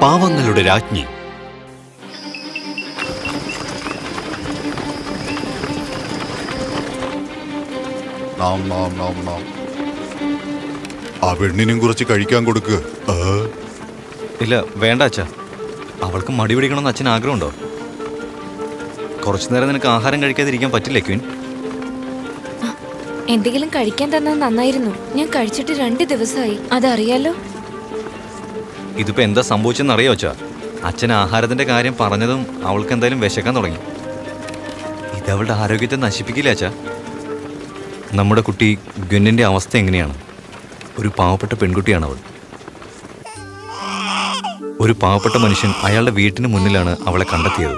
പാവങ്ങളുടെ രാജ്ഞി നാം നാം നാം നാം ആ പെണ്ണിനും കുറച്ച് കഴിക്കാൻ കൊടുക്ക് ആ, ഇല്ല വേണ്ട അച്ഛാ അവൾക്ക് മടി പിടിക്കണമെന്ന് അച്ഛന് ആഗ്രഹമുണ്ടോ കുറച്ചു നേരം നിനക്ക് ആഹാരം കഴിക്കാതിരിക്കാൻ പറ്റില്ലേ ക്വീൻ എന്തെങ്കിലും കഴിക്കാൻ തന്നാൽ നന്നായിരുന്നു ഞാൻ കഴിച്ചിട്ട് രണ്ട് ദിവസമായി അതറിയാലോ ഇതിപ്പോ എന്താ സംഭവിച്ചെന്ന് അറിയോ അച്ഛാ അച്ഛൻ ആഹാരത്തിന്റെ കാര്യം പറഞ്ഞതും അവൾക്ക് എന്തായാലും വിശക്കാൻ തുടങ്ങി ഇത് അവളുടെ ആരോഗ്യത്തെ നശിപ്പിക്കില്ല അച്ഛാ നമ്മുടെ കുട്ടി ഗുന്നിന്റെ അവസ്ഥ എങ്ങനെയാണ് ഒരു പാവപ്പെട്ട പെൺകുട്ടിയാണ് അവൾ ഒരു പാവപ്പെട്ട മനുഷ്യൻ അയാളുടെ വീട്ടിന് മുന്നിലാണ് അവളെ കണ്ടെത്തിയത്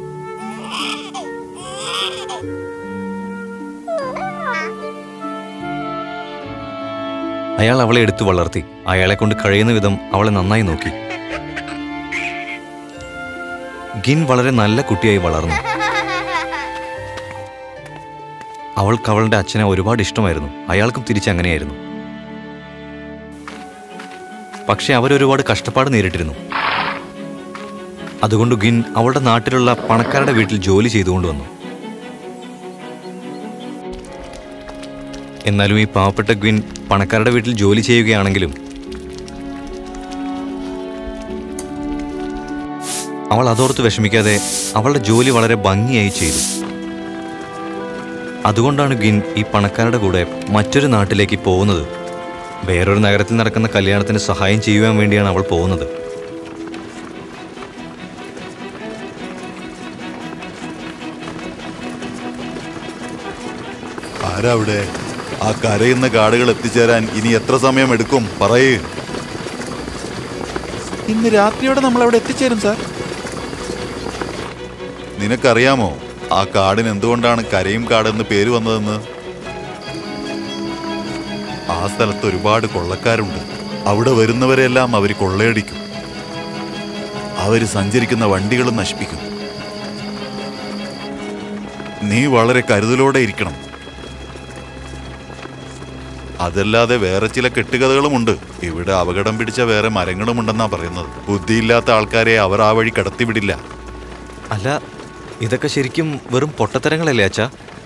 അയാൾ അവളെ എടുത്തു വളർത്തി അയാളെ കൊണ്ട് കഴിയുന്ന വിധം അവളെ നന്നായി നോക്കി ഗിൻ വളരെ നല്ല കുട്ടിയായി വളർന്നു അവൾക്ക് അവളുടെ അച്ഛനെ ഒരുപാട് ഇഷ്ടമായിരുന്നു അയാൾക്കും തിരിച്ചങ്ങനെയായിരുന്നു പക്ഷെ അവരൊരുപാട് കഷ്ടപ്പാട് നേരിട്ടിരുന്നു അതുകൊണ്ട് ഗിൻ അവളുടെ നാട്ടിലുള്ള പണക്കാരുടെ വീട്ടിൽ ജോലി ചെയ്തുകൊണ്ട് വന്നു എന്നാലും ഈ പാവപ്പെട്ട ഗ്വിൻ പണക്കാരുടെ വീട്ടിൽ ജോലി ചെയ്യുകയാണെങ്കിലും അവൾ അതോർത്ത് വിഷമിക്കാതെ അവളുടെ ജോലി വളരെ ഭംഗിയായി ചെയ്തു അതുകൊണ്ടാണ് ഗിൻ ഈ പണക്കാരുടെ കൂടെ മറ്റൊരു നാട്ടിലേക്ക് പോകുന്നത് വേറൊരു നഗരത്തിൽ നടക്കുന്ന കല്യാണത്തിന് സഹായം ചെയ്യുവാൻ വേണ്ടിയാണ് അവൾ പോകുന്നത് ആരാ അവിടെ ആ കരയുന്ന കാടുകൾ എത്തിച്ചേരാൻ ഇനി എത്ര സമയം എടുക്കും പറയേ ഇന്ന് രാത്രിയോടെ നമ്മൾ അവിടെ എത്തിച്ചേരും സാർ നിനക്കറിയാമോ ആ കാടിന് എന്തുകൊണ്ടാണ് കരയും കാടെന്ന് പേര് വന്നതെന്ന് ആ സ്ഥലത്ത് ഒരുപാട് കൊള്ളക്കാരുണ്ട് അവിടെ വരുന്നവരെല്ലാം അവർ കൊള്ളയടിക്കും അവർ സഞ്ചരിക്കുന്ന വണ്ടികളും നശിപ്പിക്കും നീ വളരെ കരുതലോടെ ഇരിക്കണം അതല്ലാതെ വേറെ ചില കെട്ടുകഥകളുമുണ്ട് ഇവിടെ അപകടം പിടിച്ച വേറെ മരങ്ങളുമുണ്ടെന്നാ പറയുന്നത് ബുദ്ധിയില്ലാത്ത ആൾക്കാരെ അവർ ആ വഴി കടത്തിവിടില്ല അല്ല ഇതൊക്കെ ശരിക്കും വെറും പൊട്ടത്തരങ്ങളല്ലേ അച്ഛാ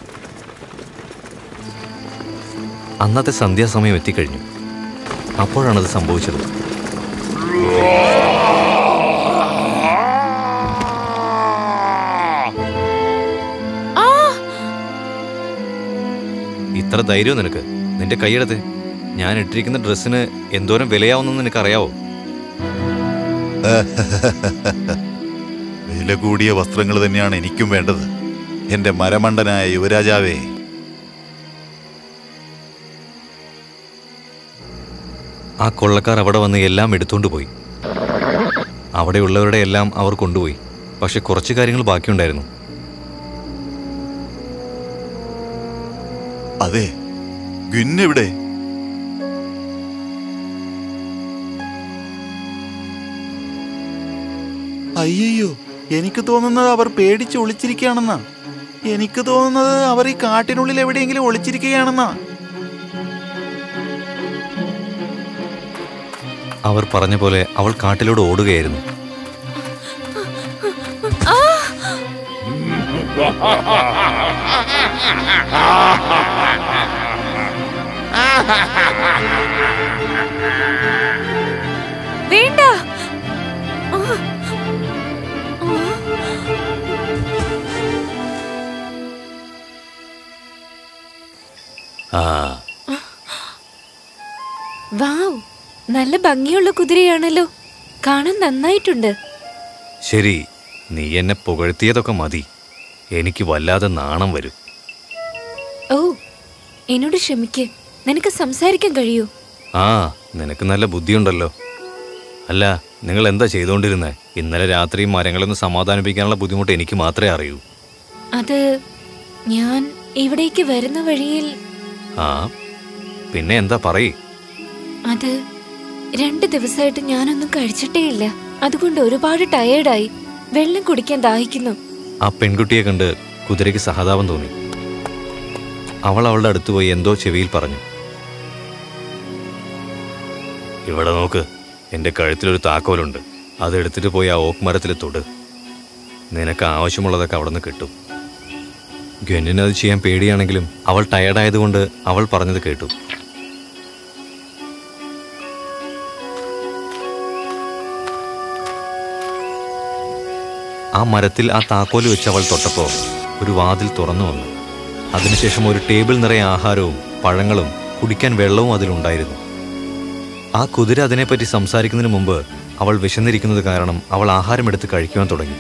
അന്നത്തെ സന്ധ്യാസമയം എത്തിക്കഴിഞ്ഞു അപ്പോഴാണത് സംഭവിച്ചത് ഇത്ര ധൈര്യം നിനക്ക് നിന്റെ കൈയെടുത്ത് ഞാൻ ഇട്ടിരിക്കുന്ന ഡ്രസ്സിന് എന്തോരം വിലയാവുന്നെന്ന് നിനക്കറിയാവോ വില കൂടിയ വസ്ത്രങ്ങൾ തന്നെയാണ് എനിക്കും വേണ്ടത് എന്റെ മരമണ്ടനായ യുവരാജാവേ ആ കൊള്ളക്കാർ അവിടെ വന്ന് എല്ലാം എടുത്തുകൊണ്ട് പോയി അവിടെയുള്ളവരുടെ എല്ലാം അവർ കൊണ്ടുപോയി പക്ഷെ കുറച്ച് കാര്യങ്ങൾ ബാക്കിയുണ്ടായിരുന്നു അതെ ഗുന്നെവിടെ അയ്യോ എനിക്ക് തോന്നുന്നത് അവർ പേടിച്ച് ഒളിച്ചിരിക്കുകയാണെന്നാ എനിക്ക് തോന്നുന്നത് അവർ ഈ കാട്ടിനുള്ളിൽ എവിടെയെങ്കിലും ഒളിച്ചിരിക്കുകയാണെന്നാ അവർ പറഞ്ഞ പോലെ അവൾ കാട്ടിലൂടെ ഓടുകയായിരുന്നു വേണ്ട ആ വാവ് നല്ല ഭംഗിയുള്ള കുതിരയാണല്ലോ കാണാൻ നന്നായിട്ടുണ്ട് ശരി നീ എന്നെ പുകഴ്ത്തിയതൊക്കെ മതി എനിക്ക് വല്ലാതെ നാണം വരും ഓ എന്നോട് ക്ഷമിക്ക് നിനക്ക് സംസാരിക്കാൻ കഴിയൂ ആ നിനക്ക് നല്ല ബുദ്ധിയുണ്ടല്ലോ അല്ല നിങ്ങൾ എന്താ ചെയ്തുകൊണ്ടിരുന്നേ ഇന്നലെ രാത്രി മരങ്ങളൊന്ന് സമാധാനിപ്പിക്കാനുള്ള ബുദ്ധിമുട്ട് എനിക്ക് മാത്രമേ അറിയൂ അത് ഞാൻ ഇവിടേക്ക് വരുന്ന വഴിയിൽ ആ പിന്നെ എന്താ പറയേ അത് രണ്ട് ദിവസമായിട്ട് ഞാനൊന്നും കഴിച്ചിട്ടേ ഇല്ല അതുകൊണ്ട് ഒരുപാട് ടയേർഡായി വെള്ളം കുടിക്കാൻ ദാഹിക്കുന്നു ആ പെൺകുട്ടിയെ കണ്ട് കുതിരയ്ക്ക് സഹതാപം തോന്നി അവൾ അവളുടെ അടുത്ത് പോയി എന്തോ ചെവിയിൽ പറഞ്ഞു ഇവിടെ നോക്ക് എൻ്റെ കഴുത്തിലൊരു താക്കോലുണ്ട് അതെടുത്തിട്ട് പോയി ആ ഓക്ക് മരത്തിൽ തൊട് നിനക്ക് ആവശ്യമുള്ളതൊക്കെ അവിടെ നിന്ന് കിട്ടും ഗവന്നിന് അത് ചെയ്യാൻ പേടിയാണെങ്കിലും അവൾ ടയർഡായതുകൊണ്ട് അവൾ പറഞ്ഞത് കേട്ടു ആ മരത്തിൽ ആ താക്കോല് വെച്ച് അവൾ തൊട്ടപ്പോൾ ഒരു വാതിൽ തുറന്നു വന്നു അതിനുശേഷം ഒരു ടേബിൾ നിറയെ ആഹാരവും പഴങ്ങളും കുടിക്കാൻ വെള്ളവും അതിലുണ്ടായിരുന്നു ആ കുതിര അതിനെപ്പറ്റി സംസാരിക്കുന്നതിന് മുമ്പ് അവൾ വിശന്നിരിക്കുന്നത് കാരണം അവൾ ആഹാരം എടുത്ത് കഴിക്കുവാൻ തുടങ്ങി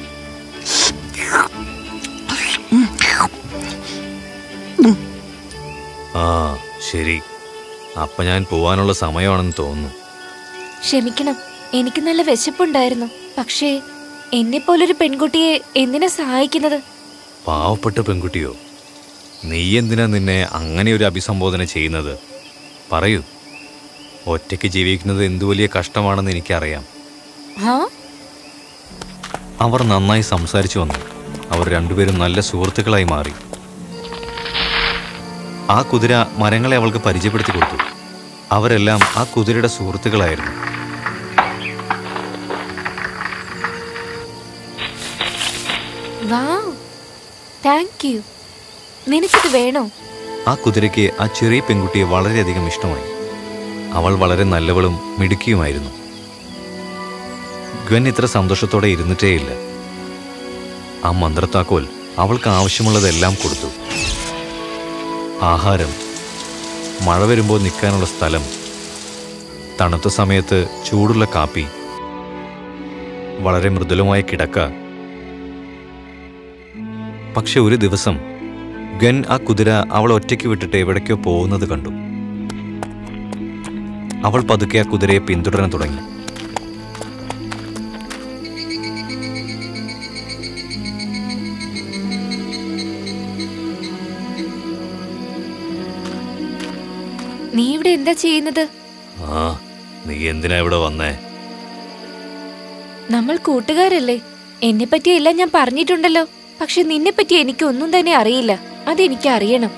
ആ ശരി അപ്പൊ ഞാൻ പോവാനുള്ള സമയമാണെന്ന് തോന്നുന്നു ക്ഷമിക്കണം എനിക്ക് നല്ല വിശപ്പുണ്ടായിരുന്നു പക്ഷേ എന്നെ പോലൊരു പെൺകുട്ടിയെ എന്തിനാ സഹായിക്കുന്നത് പാവപ്പെട്ട പെൺകുട്ടിയോ നീ എന്തിനാ നിന്നെ അങ്ങനെ ഒരു അഭിസംബോധന ചെയ്യുന്നത് പറയൂ ഒറ്റയ്ക്ക് ജീവിക്കുന്നത് എന്തു വലിയ കഷ്ടമാണെന്ന് എനിക്കറിയാം ഹാ അവർ നന്നായി സംസാരിച്ചു വന്നു അവർ രണ്ടുപേരും നല്ല സുഹൃത്തുക്കളായി മാറി ആ കുതിര മരങ്ങളെ അവൾക്ക് പരിചയപ്പെടുത്തി കൊടുത്തു അവരെല്ലാം ആ കുതിരയുടെ സുഹൃത്തുക്കളായിരുന്നു വാ താങ്ക് യു നിനക്കിത് വേണോ ആ കുതിരയ്ക്ക് ആ ചെറിയ പെൺകുട്ടിയെ വളരെയധികം ഇഷ്ടമായി അവൾ വളരെ നല്ലവളും മിടുക്കിയുമായിരുന്നു ഗ്വൻ ഇത്ര സന്തോഷത്തോടെ ഇരുന്നിട്ടേയില്ല ആ മന്ത്രത്താക്കോൽ അവൾക്ക് ആവശ്യമുള്ളതെല്ലാം കൊടുത്തു ആഹാരം മഴ വരുമ്പോൾ നിൽക്കാനുള്ള സ്ഥലം തണുത്ത സമയത്ത് ചൂടുള്ള കാപ്പി വളരെ മൃദുലമായ കിടക്ക പക്ഷെ ഒരു ദിവസം ഗൻ ആ കുതിര അവൾ ഒറ്റയ്ക്ക് വിട്ടിട്ട് എവിടേക്കോ പോകുന്നത് കണ്ടു അവൾ പതുക്കെ ആ കുതിരയെ പിന്തുടരാൻ തുടങ്ങി നീ ഇവിടെ എന്താ ചെയ്യുന്നത് ആ നീ എന്തിനാ ഇവിടെ വന്നേ നമ്മൾ കൂട്ടുകാരല്ലേ എന്നെ പറ്റി എല്ലാം ഞാൻ പറഞ്ഞിട്ടുണ്ടല്ലോ പക്ഷെ നിന്നെ പറ്റി എനിക്ക് ഒന്നും തന്നെ അറിയില്ല അതെനിക്ക് അറിയണം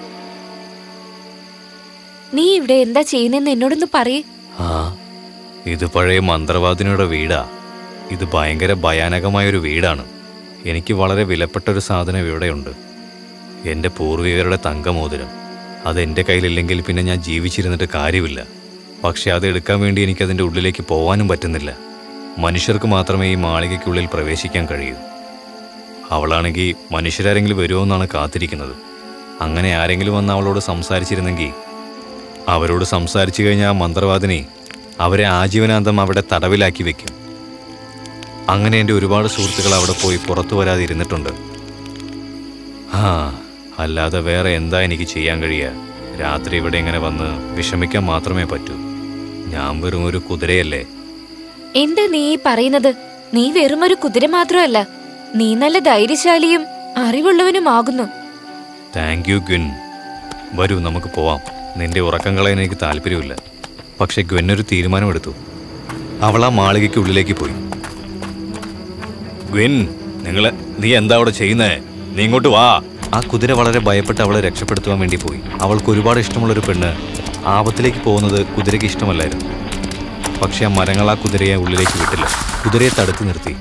നീ ഇവിടെ എന്താ ചെയ്യുന്നെന്ന് എന്നോടൊന്ന് പറയേ ആ ഇത് പഴയ മന്ത്രവാദിനിയുടെ വീടാ ഇത് ഭയങ്കര ഭയാനകമായൊരു വീടാണ് എനിക്ക് വളരെ വിലപ്പെട്ട ഒരു സാധനം ഇവിടെയുണ്ട് എൻ്റെ പൂർവികരുടെ തങ്കമോതിരം അത് എൻ്റെ കയ്യിലില്ലെങ്കിൽ പിന്നെ ഞാൻ ജീവിച്ചിരുന്നിട്ട് കാര്യമില്ല പക്ഷെ അത് എടുക്കാൻ വേണ്ടി എനിക്കതിൻ്റെ ഉള്ളിലേക്ക് പോകാനും പറ്റുന്നില്ല മനുഷ്യർക്ക് മാത്രമേ ഈ മാളികയ്ക്കുള്ളിൽ പ്രവേശിക്കാൻ കഴിയൂ അവളാണെങ്കിൽ മനുഷ്യരാരെങ്കിലും വരുമോ എന്നാണ് കാത്തിരിക്കുന്നത് അങ്ങനെ ആരെങ്കിലും വന്ന് അവളോട് സംസാരിച്ചിരുന്നെങ്കിൽ അവരോട് സംസാരിച്ചു കഴിഞ്ഞാൽ ആ മന്ത്രവാദിനി അവരെ ആജീവനാന്തം അവിടെ തടവിലാക്കി വെക്കും അങ്ങനെ എൻ്റെ ഒരുപാട് സുഹൃത്തുക്കൾ അവിടെ പോയി പുറത്തു വരാതെ ഇരുന്നിട്ടുണ്ട് ആ അല്ലാതെ വേറെ എന്താ എനിക്ക് ചെയ്യാൻ കഴിയുക രാത്രി ഇവിടെ ഇങ്ങനെ വന്ന് വിഷമിക്കാൻ മാത്രമേ പറ്റൂ ഞാൻ വെറും ഒരു കുതിരയല്ലേ എന്താ നീ ഈ പറയുന്നത് നീ വെറും ഒരു കുതിര മാത്രമല്ല നീ നല്ല ധൈര്യശാലിയും അറിവുള്ളവനുമാകുന്നു താങ്ക് യു ഗ്വിൻ വരൂ നമുക്ക് പോവാം നിന്റെ ഉറക്കം കളയാൻ എനിക്ക് താല്പര്യമില്ല പക്ഷെ ഗ്വൻ ഒരു തീരുമാനമെടുത്തു അവൾ ആ മാളികയ്ക്കുള്ളിലേക്ക് പോയി ഗ്വിൻ നിങ്ങളെ നീ എന്താ അവിടെ ചെയ്യുന്നേ നീ ഇങ്ങോട്ട് വാ ആ കുതിര വളരെ ഭയപ്പെട്ട് അവളെ രക്ഷപ്പെടുത്തുവാൻ വേണ്ടി പോയി അവൾക്ക് ഒരുപാട് ഇഷ്ടമുള്ളൊരു പെണ്ണ് ആപത്തിലേക്ക് പോകുന്നത് കുതിരയ്ക്ക് ഇഷ്ടമല്ലായിരുന്നു പക്ഷെ ആ മരങ്ങൾ ആ കുതിരയെ ഉള്ളിലേക്ക് വിട്ടില്ല കുതിരയെ തടുത്തു നിർത്തി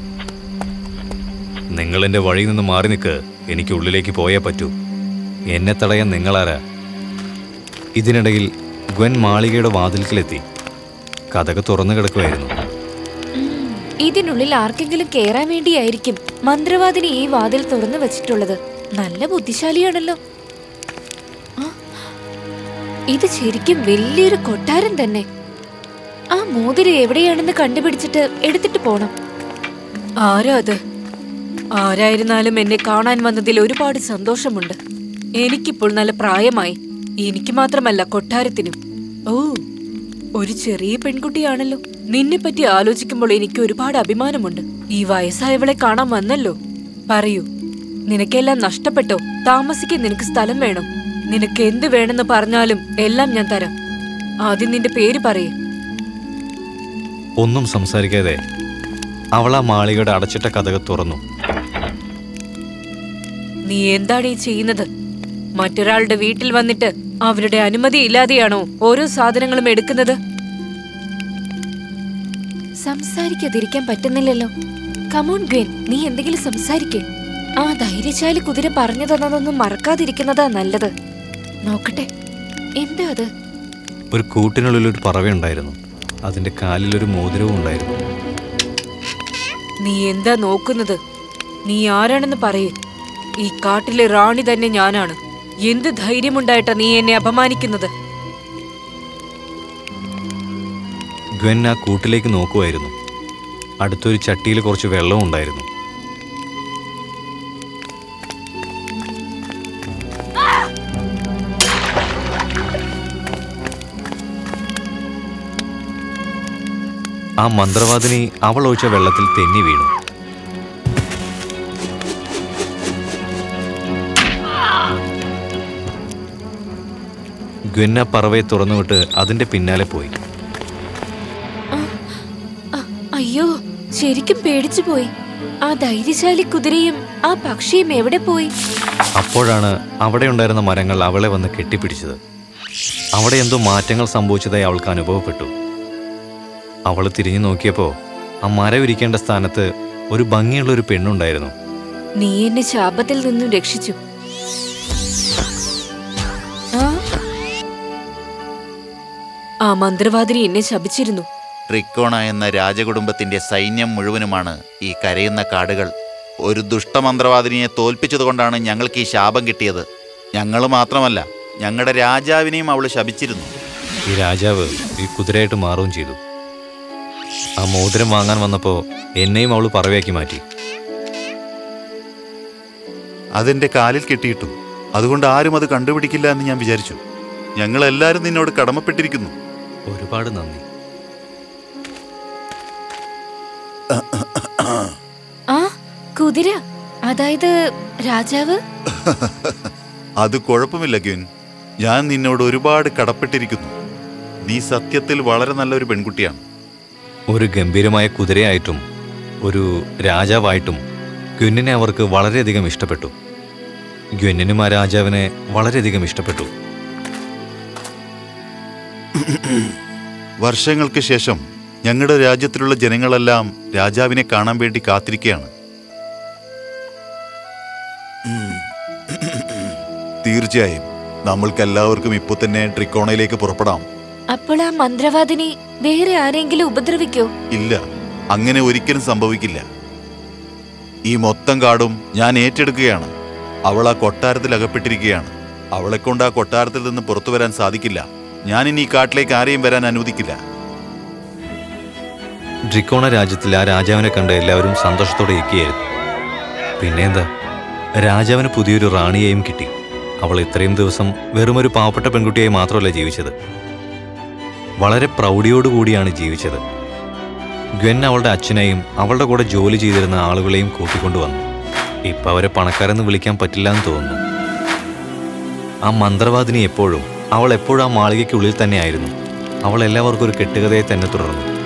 നിങ്ങൾ എൻ്റെ വഴിയിൽ നിന്ന് മാറി നിൽക്ക് എനിക്ക് ഉള്ളിലേക്ക് പോയേ പറ്റൂ എന്നെ തടയാൻ നിങ്ങളാരാ ഇതിനിടയിൽ ഗ്വൻ മാളികയുടെ വാതിൽക്കിലെത്തി കഥക തുറന്നു കിടക്കുമായിരുന്നു ഉം, ഇതിനുള്ളിൽ ആർക്കെങ്കിലും കേറാൻ വേണ്ടിയായിരിക്കും മന്ത്രവാദിനി ഈ വാതിൽ തുറന്നു വെച്ചിട്ടുള്ളത് നല്ല ബുദ്ധിശാലിയാണല്ലോ ആ, ഇത് ശരിക്കും വലിയൊരു കൊട്ടാരം തന്നെ ആ മോതിരം എവിടെയാണെന്ന് കണ്ടുപിടിച്ചിട്ട് എടുത്തിട്ട് പോണം ആരാ അത് ആരായിരുന്നാലും എന്നെ കാണാൻ വന്നതിൽ ഒരുപാട് സന്തോഷമുണ്ട് എനിക്കിപ്പോൾ നല്ല പ്രായമായി എനിക്ക് മാത്രമല്ല കൊട്ടാരത്തിനും ഓ ഒരു ചെറിയ പെൺകുട്ടിയാണല്ലോ നിന്നെ പറ്റി ആലോചിക്കുമ്പോൾ എനിക്ക് ഒരുപാട് അഭിമാനമുണ്ട് ഈ വയസ്സായവളെ കാണാൻ വന്നല്ലോ പറയൂ നിനക്കെല്ലാം നഷ്ടപ്പെട്ടോ താമസിക്കാൻ നിനക്ക് സ്ഥലം വേണം നിനക്ക് എന്ത് വേണമെന്ന് പറഞ്ഞാലും എല്ലാം ഞാൻ തരാം ആദ്യം നിന്റെ പേര് പറയേ ഒന്നും സംസാരിക്കാതെ അവൾ ആ മാളികയുടെ അടച്ചിട്ട കഥക തുറന്നു നീ എന്താണ് ഈ ചെയ്യുന്നത് മറ്റൊരാളുടെ വീട്ടിൽ വന്നിട്ട് അവരുടെ അനുമതി ഇല്ലാതെയാണോ ഓരോ സാധനങ്ങളും എടുക്കുന്നത് സംസാരിക്കാതിരിക്കാൻ പറ്റുന്നില്ലല്ലോ കമോൺ ഗ്വൻ നീ എന്തെങ്കിലും സംസാരിക്കേ ആ ധൈര്യശാലി കുതിര പറഞ്ഞു തന്നതൊന്നും മറക്കാതിരിക്കുന്നതാ നല്ലത് നോക്കട്ടെ എന്താ അത് ഒരു കൂട്ടിനുള്ളിൽ ഒരു പറവയുണ്ടായിരുന്നു അതിന്റെ കാലിൽ ഒരു മോതിരവും ഉണ്ടായിരുന്നു നീ എന്താ നോക്കുന്നത് നീ ആരാണെന്ന് പറയൂ ഈ കാട്ടിലെ റാണി തന്നെ ഞാനാണ് എന്ത് ധൈര്യമുണ്ടായിട്ടാ നീ എന്നെ അപമാനിക്കുന്നത് ഗ്വൻ ആ കൂട്ടിലേക്ക് നോക്കുമായിരുന്നു അടുത്തൊരു ചട്ടിയിൽ കുറച്ച് വെള്ളവും ഉണ്ടായിരുന്നു ആ മന്ത്രവാദിനി അവൾ ഒഴിച്ച വെള്ളത്തിൽ തെന്നി വീണു ഗ്വന്ന പറവയെ തുറന്നുവിട്ട് അതിന്റെ പിന്നാലെ പോയി അ- അയ്യോ ശരിക്കും പേടിച്ചു പോയി ആ ധൈര്യശാലി കുതിരയും ആ പക്ഷിയും എവിടെ പോയി അപ്പോഴാണ് അവിടെ ഉണ്ടായിരുന്ന മരങ്ങൾ അവളെ വന്ന് കെട്ടിപ്പിടിച്ചത് അവിടെ എന്തോ മാറ്റങ്ങൾ സംഭവിച്ചതായി അവൾക്ക് അനുഭവപ്പെട്ടു അവൾ തിരിഞ്ഞു നോക്കിയപ്പോൾ ആ മരം ഇരിക്കേണ്ട സ്ഥാനത്ത് ഒരു ഭംഗിയുള്ള ഒരു പെണ്ണുണ്ടായിരുന്നു നീ എന്നെ ശാപത്തിൽ നിന്നും രക്ഷിച്ചു ആ? ആ മന്ത്രവാദിനി എന്നെ ശപിച്ചിരുന്നു ട്രിക്കോണ എന്ന രാജകുടുംബത്തിന്റെ സൈന്യം മുഴുവനുമാണ് ഈ കരയുന്ന കാടുകൾ ഒരു ദുഷ്ടമന്ത്രവാദിനിയെ തോൽപ്പിച്ചതുകൊണ്ടാണ് ഞങ്ങൾക്ക് ഈ ശാപം കിട്ടിയത് ഞങ്ങൾ മാത്രമല്ല ഞങ്ങളുടെ രാജാവിനെയും അവൾ ശപിച്ചിരുന്നു ഈ രാജാവ് ഈ കുതിരയായിട്ട് മാറുകയും ചെയ്തു ആ മോതിരം വാങ്ങാൻ വന്നപ്പോൾ എന്നെയും അവൾ പറവയാക്കി മാറ്റി അതെന്റെ കാലിൽ കെട്ടിയിട്ടു അതുകൊണ്ട് ആരും അത് കണ്ടുപിടിക്കില്ല എന്ന് ഞാൻ വിചാരിച്ചു ഞങ്ങളെല്ലാരും നിന്നോട് കടമപ്പെട്ടിരിക്കുന്നു ഒരുപാട് നന്ദി ആ കുതിര അതായത് രാജാവ് അത് കുഴപ്പമില്ല ക്യൂൻ ഞാൻ നിന്നോട് ഒരുപാട് കടപ്പെട്ടിരിക്കുന്നു നീ സത്യത്തിൽ വളരെ നല്ലൊരു പെൺകുട്ടിയാണ് ഒരു ഗംഭീരമായ കുതിരയായിട്ടും ഒരു രാജാവായിട്ടും ഗ്വന്നിനെ അവർക്ക് വളരെയധികം ഇഷ്ടപ്പെട്ടു ഗ്വന്നിനും ആ രാജാവിനെ വളരെയധികം ഇഷ്ടപ്പെട്ടു വർഷങ്ങൾക്ക് ശേഷം ഞങ്ങളുടെ രാജ്യത്തിലുള്ള ജനങ്ങളെല്ലാം രാജാവിനെ കാണാൻ വേണ്ടി കാത്തിരിക്കുകയാണ് തീർച്ചയായും നമ്മൾക്കെല്ലാവർക്കും ഇപ്പോൾ തന്നെ ട്രിക്കോണയിലേക്ക് പുറപ്പെടാം അപ്പോൾ ആ മന്ത്രവാദിനി വേറെ ആരെങ്കിലും ഉപദ്രവിക്കോ ഇല്ല അങ്ങനെ ഒരിക്കലും സംഭവിക്കില്ല ഈ മൊത്തം കാടും ഞാൻ ഏറ്റെടുക്കുകയാണ് അവൾ ആ കൊട്ടാരത്തിൽ അകപ്പെട്ടിരിക്കുകയാണ് അവളെ കൊണ്ട് ആ കൊട്ടാരത്തിൽ നിന്ന് പുറത്തു വരാൻ സാധിക്കില്ല ഞാൻ ഇനി ഈ കാട്ടിലേക്ക് ആരെയും വരാൻ അനുവദിക്കില്ല ഡ്രിക്കോണ രാജ്യത്തിൽ ആ രാജാവിനെ കണ്ട് എല്ലാവരും സന്തോഷത്തോടെ ഇരിക്കുകയായിരുന്നു പിന്നെ എന്താ രാജാവിന് പുതിയൊരു റാണിയെയും കിട്ടി അവൾ ഇത്രയും ദിവസം വെറുമൊരു പാവപ്പെട്ട പെൺകുട്ടിയായി മാത്രമല്ല ജീവിച്ചത് വളരെ പ്രൗഢിയോടുകൂടിയാണ് ജീവിച്ചത് ഗ്വൻ അവളുടെ അച്ഛനെയും അവളുടെ കൂടെ ജോലി ചെയ്തിരുന്ന ആളുകളെയും കൂട്ടിക്കൊണ്ടുവന്നു ഇപ്പൊ അവരെ പണക്കാരെന്ന് വിളിക്കാൻ പറ്റില്ല എന്ന് തോന്നുന്നു ആ മന്ത്രവാദിനി എപ്പോഴും അവൾ എപ്പോഴും ആ മാളികയ്ക്കുള്ളിൽ തന്നെയായിരുന്നു അവൾ എല്ലാവർക്കും ഒരു കെട്ടുകഥയെ തന്നെ തുടർന്നു